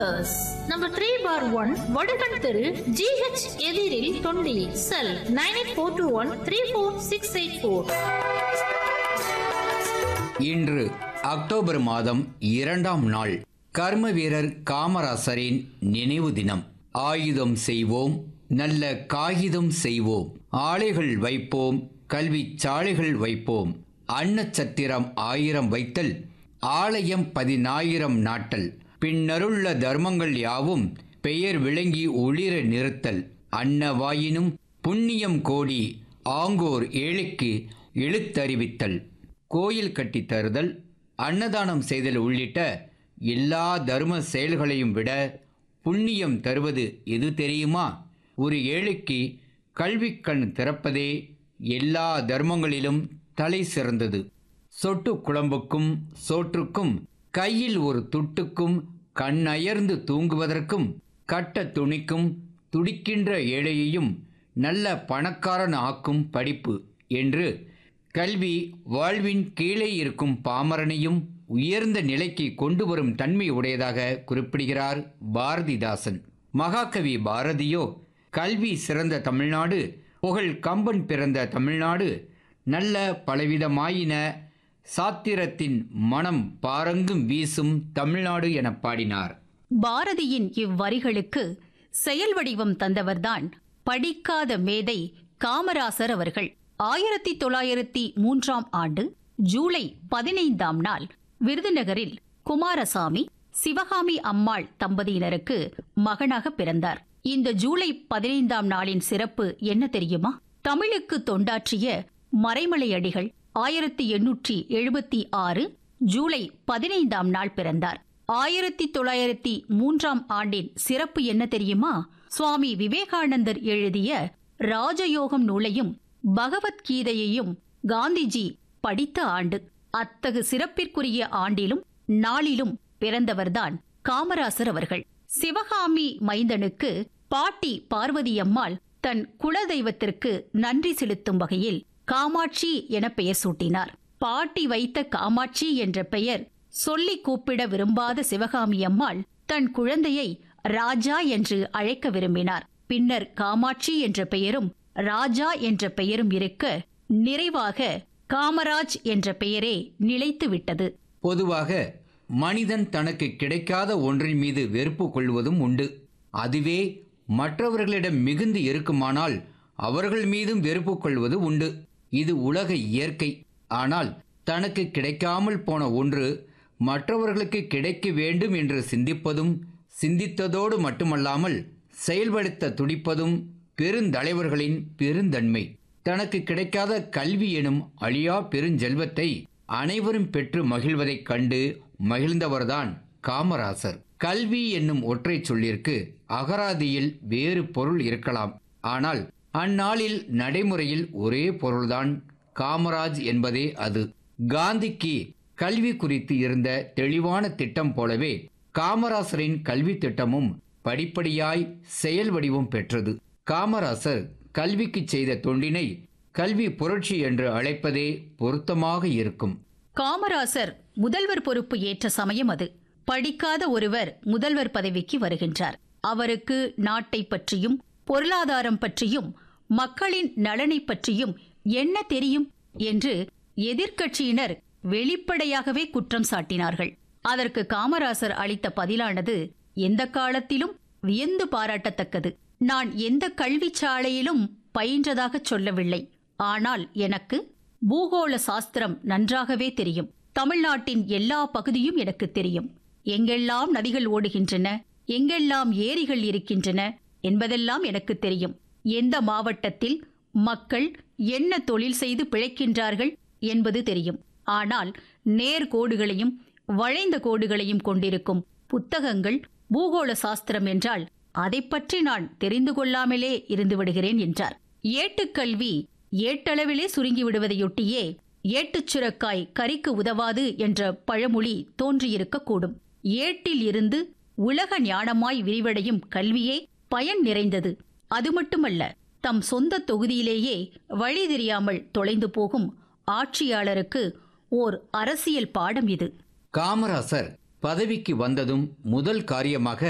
number three bar one Vadugan தெரு GH எதிரில் Thondi cell nine eight four two one three four six eight four இன்று October மாதம் இரண்டாம் நாள் கர்ம வீரர் காமராசரின் நினைவு தினம் ஆயுதம் செய்வோம் நல்ல காகிதம் செய்வோம் ஆலைகள் வைப்போம் கல்வி சாலைகள் வைப்போம் அன்னச்சத்திரம் ஆயிரம் வைத்தல் ஆலயம் பதினாயிரம் நாட்டல் பின்னருள்ள தர்மங்கள் யாவும் பெயர் விளங்கி ஒளிர நிறுத்தல் அன்னவாயினும் புண்ணியம் கோடி ஆங்கோர் ஏழைக்கு எழுத்தறிவித்தல் கோயில் கட்டித் தருதல் அன்னதானம் செய்தல் உள்ளிட்ட எல்லா தர்ம செயல்களையும் விட புண்ணியம் தருவது எது தெரியுமா ஒரு ஏழைக்கு கல்விக் கண் திறப்பதே எல்லா தர்மங்களிலும் தலை சிறந்தது சொட்டு குழம்புக்கும் சோற்றுக்கும் கையில் ஒரு துட்டுக்கும் கண்ணயர்ந்து தூங்குவதற்கும் கட்ட துணிக்கும் துடிக்கின்ற ஏழையையும் நல்ல பணக்காரன் ஆக்கும் படிப்பு என்று கல்வி வாழ்வின் கீழே இருக்கும் பாமரனையும் உயர்ந்த நிலைக்கு கொண்டு வரும் தன்மை உடையதாக குறிப்பிடுகிறார் பாரதிதாசன் மகாகவி பாரதியோ கல்வி சிறந்த தமிழ்நாடு புகழ் கம்பன் பிறந்த தமிழ்நாடு நல்ல பலவிதமாயின சாத்திரத்தின் மனம் பாரங்கும் வீசும் தமிழ்நாடு என பாடினார் பாரதியின் இவ்வரிகளுக்கு செயல் வடிவம் தந்தவர்தான் படிக்காத மேதை காமராசர் அவர்கள் ஆயிரத்தி தொள்ளாயிரத்தி மூன்றாம் ஆண்டு ஜூலை பதினைந்தாம் நாள் விருதுநகரில் குமாரசாமி சிவகாமி அம்மாள் தம்பதியினருக்கு மகனாக பிறந்தார் இந்த ஜூலை பதினைந்தாம் நாளின் சிறப்பு என்ன தெரியுமா தமிழுக்கு தொண்டாற்றிய மறைமலை அடிகள் ஆயிரத்தி எண்ணூற்றி எழுபத்தி ஆறு ஜூலை பதினைந்தாம் நாள் பிறந்தார் ஆயிரத்தி தொள்ளாயிரத்தி மூன்றாம் ஆண்டின் சிறப்பு என்ன தெரியுமா சுவாமி விவேகானந்தர் எழுதிய ராஜயோகம் நூலையும் பகவத்கீதையையும் காந்திஜி படித்த ஆண்டு அத்தகு சிறப்பிற்குரிய ஆண்டிலும் நாளிலும் பிறந்தவர்தான் காமராசர் அவர்கள் சிவகாமி மைந்தனுக்கு பாட்டி பார்வதியம்மாள் தன் குலதெய்வத்திற்கு நன்றி செலுத்தும் வகையில் காமாட்சி என பெயர் சூட்டினார் பாட்டி வைத்த காமாட்சி என்ற பெயர் சொல்லி கூப்பிட விரும்பாத சிவகாமி அம்மாள் தன் குழந்தையை ராஜா என்று அழைக்க விரும்பினார் பின்னர் காமாட்சி என்ற பெயரும் ராஜா என்ற பெயரும் இருக்க நிறைவாக காமராஜ் என்ற பெயரே நிலைத்து விட்டது பொதுவாக மனிதன் தனக்கு கிடைக்காத ஒன்றின் மீது வெறுப்பு கொள்வதும் உண்டு அதுவே மற்றவர்களிடம் மிகுந்து இருக்குமானால் அவர்கள் மீதும் வெறுப்பு கொள்வது உண்டு இது உலக இயற்கை ஆனால் தனக்கு கிடைக்காமல் போன ஒன்று மற்றவர்களுக்கு கிடைக்க வேண்டும் என்று சிந்திப்பதும் சிந்தித்ததோடு மட்டுமல்லாமல் செயல்படுத்த துடிப்பதும் பெருந்தலைவர்களின் பெருந்தன்மை தனக்கு கிடைக்காத கல்வி எனும் அழியா பெருஞ்செல்வத்தை அனைவரும் பெற்று மகிழ்வதைக் கண்டு மகிழ்ந்தவர்தான் காமராசர் கல்வி என்னும் ஒற்றை சொல்லிற்கு அகராதியில் வேறு பொருள் இருக்கலாம் ஆனால் அந்நாளில் நடைமுறையில் ஒரே பொருள்தான் காமராஜ் என்பதே அது காந்திக்கு கல்வி குறித்து இருந்த தெளிவான திட்டம் போலவே காமராசரின் கல்வி திட்டமும் படிப்படியாய் செயல் வடிவம் பெற்றது காமராசர் கல்விக்கு செய்த தொண்டினை கல்வி புரட்சி என்று அழைப்பதே பொருத்தமாக இருக்கும் காமராசர் முதல்வர் பொறுப்பு ஏற்ற சமயம் அது படிக்காத ஒருவர் முதல்வர் பதவிக்கு வருகின்றார் அவருக்கு நாட்டை பற்றியும் பொருளாதாரம் பற்றியும் மக்களின் நலனை பற்றியும் என்ன தெரியும் என்று எதிர்க்கட்சியினர் வெளிப்படையாகவே குற்றம் சாட்டினார்கள் அதற்கு காமராசர் அளித்த பதிலானது எந்த காலத்திலும் வியந்து பாராட்டத்தக்கது நான் எந்த கல்விச் சாலையிலும் பயின்றதாக சொல்லவில்லை ஆனால் எனக்கு பூகோள சாஸ்திரம் நன்றாகவே தெரியும் தமிழ்நாட்டின் எல்லா பகுதியும் எனக்கு தெரியும் எங்கெல்லாம் நதிகள் ஓடுகின்றன எங்கெல்லாம் ஏரிகள் இருக்கின்றன என்பதெல்லாம் எனக்கு தெரியும் எந்த மாவட்டத்தில் மக்கள் என்ன தொழில் செய்து பிழைக்கின்றார்கள் என்பது தெரியும் ஆனால் நேர்கோடுகளையும் வளைந்த கோடுகளையும் கொண்டிருக்கும் புத்தகங்கள் பூகோள சாஸ்திரம் என்றால் அதைப் பற்றி நான் தெரிந்து கொள்ளாமலே இருந்து விடுகிறேன் என்றார் ஏட்டுக்கல்வி ஏட்டளவிலே சுருங்கி விடுவதையொட்டியே ஏட்டுச் சுரக்காய் கறிக்கு உதவாது என்ற பழமொழி தோன்றியிருக்கக்கூடும் ஏட்டில் இருந்து உலக ஞானமாய் விரிவடையும் கல்வியே பயன் நிறைந்தது அது மட்டுமல்ல தம் சொந்த தொகுதியிலேயே வழி தெரியாமல் தொலைந்து போகும் ஆட்சியாளருக்கு ஓர் அரசியல் பாடம் இது காமராசர் பதவிக்கு வந்ததும் முதல் காரியமாக